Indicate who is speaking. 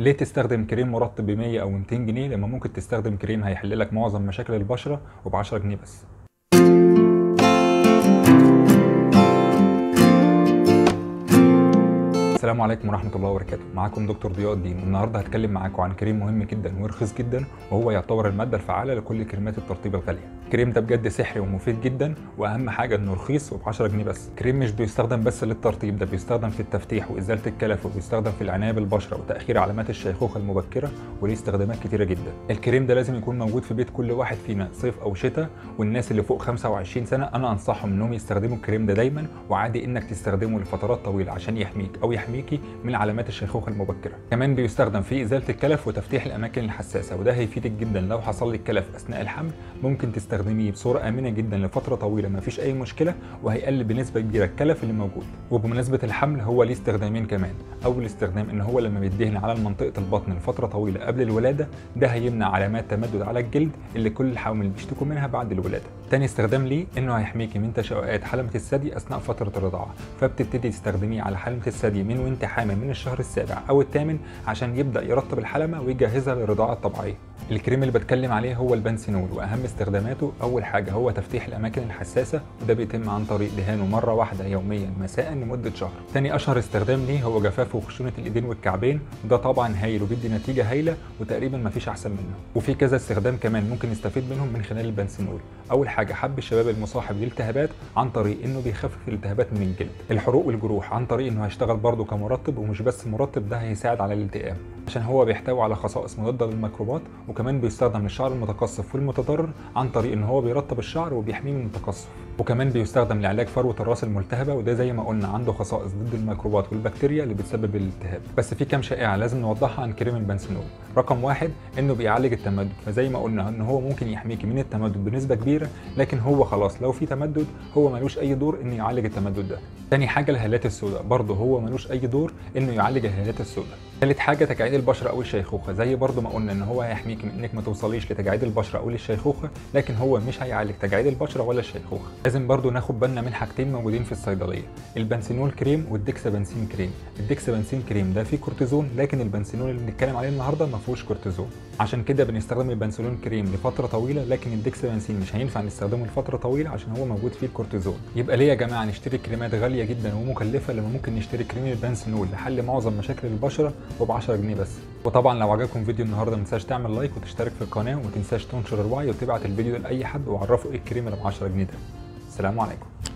Speaker 1: ليه تستخدم كريم مرطب ب 100 او 200 جنيه لما ممكن تستخدم كريم هيحل لك معظم مشاكل البشره وب 10 جنيه بس السلام عليكم ورحمة الله وبركاته، معاكم دكتور ضياء الدين، والنهارده هتكلم معاكم عن كريم مهم جدا ورخيص جدا وهو يعتبر المادة الفعالة لكل كريمات الترطيب الغالية. الكريم ده بجد سحري ومفيد جدا وأهم حاجة إنه رخيص وب 10 جنيه بس. كريم مش بيستخدم بس للترطيب ده بيستخدم في التفتيح وإزالة الكلف وبيستخدم في العناية بالبشرة وتأخير علامات الشيخوخة المبكرة وليه استخدامات كتيرة جدا. الكريم ده لازم يكون موجود في بيت كل واحد فينا صيف أو شتاء والناس اللي فوق 25 سنة أنا أنصحهم إنهم يستخدموا الكريم ده دايما وعادي إنك تستخدمه لفترات طويلة عشان يحميك أو يحميكي من علامات الشيخوخه المبكره كمان بيستخدم في ازاله الكلف وتفتيح الاماكن الحساسه وده هيفيدك جدا لو حصل لك كلف اثناء الحمل ممكن تستخدميه بصوره امنه جدا لفتره طويله ما فيش اي مشكله وهيقلل بنسبه كبيره الكلف اللي موجود وبمناسبه الحمل هو ليه استخدامين كمان اول استخدام ان هو لما بيدهن على منطقه البطن لفتره طويله قبل الولاده ده هيمنع علامات تمدد على الجلد اللي كل الحوامل بيشتكوا منها بعد الولاده تاني استخدام ليه انه هيحميكي من تشققات حلمه الثدي اثناء فتره الرضاعه فبتبتدي تستخدميه على حلمه الثدي من وانت حامل من الشهر السابع او الثامن عشان يبدا يرطب الحلمه ويجهزها للرضاعه الطبيعيه الكريم اللي بتكلم عليه هو البنسينول واهم استخداماته اول حاجه هو تفتيح الاماكن الحساسه وده بيتم عن طريق دهانه مره واحده يوميا مساء لمده شهر تاني اشهر استخدام ليه هو جفاف وخشونه الايدين والكعبين وده طبعا هايل وبيدي نتيجه هايله وتقريبا مفيش احسن منه وفي كذا استخدام كمان ممكن نستفيد منهم من خلال البنسينول اول حاجه حب الشباب المصاحب للالتهابات عن طريق انه بيخفف الالتهابات من الجلد الحروق والجروح عن طريق انه هيشتغل برضه كمرطب ومش بس مرطب ده هيساعد على الالتئام عشان هو بيحتوي على خصائص مضاده للميكروبات وكمان بيستخدم للشعر المتقصف والمتضرر عن طريق ان هو بيرطب الشعر وبيحميه من التقصف وكمان بيستخدم لعلاج فروه الراس الملتهبه وده زي ما قلنا عنده خصائص ضد الميكروبات والبكتيريا اللي بتسبب الالتهاب بس في كام شائعه لازم نوضحها عن كريم البنسينول رقم واحد انه بيعالج التمدد فزي ما قلنا ان هو ممكن يحميكي من التمدد بنسبه كبيره لكن هو خلاص لو في تمدد هو ملوش اي دور انه يعالج التمدد ده تاني حاجه الهالات السوداء برضه هو ملوش اي دور انه يعالج الهالات السوداء ثالث حاجه تجاعيد البشره او الشيخوخه زي برضه ما قلنا ان هو هيحميكي من انك ما توصليش لتجاعيد البشره او للشيخوخه لكن هو مش هيعالج تجاعيد البشره ولا الشيخوخه لازم برضه ناخد بالنا من حاجتين موجودين في الصيدليه البنسينول كريم والديكسابنسين كريم الديكسابنسين كريم ده فيه كورتيزون لكن البنسينول اللي بنتكلم عليه النهارده ما فيهوش كورتيزون عشان كده بنستخدم البنسينول كريم لفتره طويله لكن الديكسابنسين مش هينفع نستخدمه لفتره طويله عشان هو موجود فيه الكورتيزون يبقى ليه يا جماعه نشتري كريمات غاليه جدا ومكلفه لما ممكن نشتري كريم البنسينول لحل معظم مشاكل البشره وب 10 جنيه بس وطبعا لو عجبكم فيديو النهارده ما تنساش تعمل لايك وتشترك في القناه وما تنساش تنشر الوعي وتبعت الفيديو لاي حد وعرفه ايه الكريم اللي ب 10 جنيه ده السلام عليكم